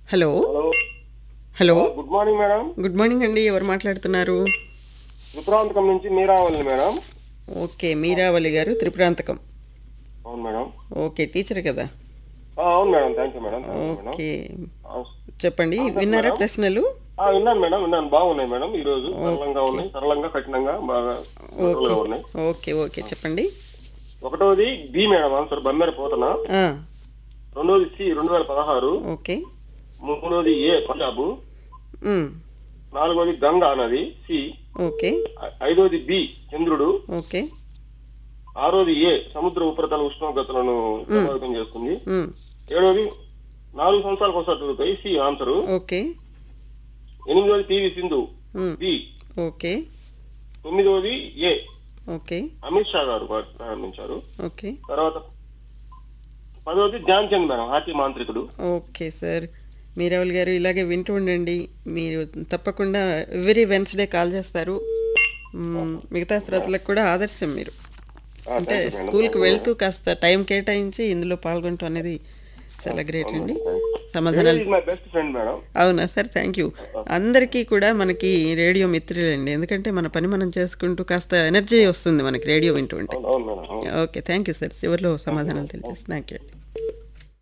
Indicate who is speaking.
Speaker 1: Hello
Speaker 2: hello
Speaker 1: hello
Speaker 2: good morning madam
Speaker 1: good morning అండి ఎవరు మాట్లాడుతున్నారు
Speaker 2: ఉత్తరాంతకం నుంచి మీరావల్లి మేడం
Speaker 1: ఓకే మీరావళి గారు త్రిపురాంతకం
Speaker 2: అవును మేడం
Speaker 1: ఓకే టీచర్ కదా
Speaker 2: ఆ, అవును madam thank you madam thank you madam
Speaker 1: okay
Speaker 2: ఆ,
Speaker 1: చెప్పండి విన్నారా ప్రశ్నలు
Speaker 2: ఆ, విన్నాను మేడం విన్నాను బాగున్నాయి మేడం ఈ రోజు సరళంగా ఉన్నాయి సరళంగా కఠినంగా బాగా సింపుల్గా ఉన్నాయి
Speaker 1: ఓకే ఓకే చెప్పండి
Speaker 2: ఒకటోది B madam answer Bammera Potana
Speaker 1: ఆ,
Speaker 2: రెండోది సి రెండు వేల పదహారు
Speaker 1: ఓకే
Speaker 2: మూడోది ఏ పంజాబ్
Speaker 1: ఉమ్,
Speaker 2: నాలుగోది గంగా నది సి
Speaker 1: ఓకే
Speaker 2: ఐ- ఐదోది బి చంద్రుడు
Speaker 1: ఓకే
Speaker 2: ఆరోది ఏ సముద్ర ఉపరితల ఉష్ణోగ్రతలను ప్రభావితం చేస్తుంది
Speaker 1: ఉమ్,
Speaker 2: ఏడోది నాలుగు సంవత్సరాలకు ఒకసారి చదువుతాయి సి ఆన్సరు
Speaker 1: ఓకే
Speaker 2: ఎనిమిదోది పివి సింధు
Speaker 1: ఉమ్,
Speaker 2: బి
Speaker 1: ఓకే
Speaker 2: తొమ్మిదోది ఏ
Speaker 1: ఓకే
Speaker 2: అమిత్ షా గారు వారు ప్రారంభించారు
Speaker 1: ఓకే
Speaker 2: తర్వాత పదోది ధ్యాన్ చంద్ మేడం హాకీ మాంత్రికుడు
Speaker 1: ఓకే సార్ మీరావుల్ గారు ఇలాగే వింటూ ఉండండి మీరు తప్పకుండా ఎవ్రీ వెన్స్డే కాల్ చేస్తారు మ్మ్, మిగతా శ్రోతలకు కూడా ఆదర్శం మీరు
Speaker 2: ఆ,
Speaker 1: అంటే
Speaker 2: thank you, madam.
Speaker 1: స్కూల్కి వెళ్తూ కాస్త టైం కేటాయించి ఇందులో పాల్గొనటం అనేది చాలా గ్రేట్ అండి సమాధానాలు
Speaker 2: is my best friend madam
Speaker 1: అవునా సార్ థ్యాంక్ యూ అందరికీ కూడా మనకి రేడియో మిత్రులండి ఎందుకంటే మన పని మనం చేసుకుంటూ కాస్త ఎనర్జీ వస్తుంది మనకి రేడియో వింటూ ఉంటే
Speaker 2: అవును అవును మేడం అవును
Speaker 1: ఓకే థ్యాంక్ యూ సార్ చివరిలో సమాధానాలు తెలియజేసి థ్యాంక్ యూ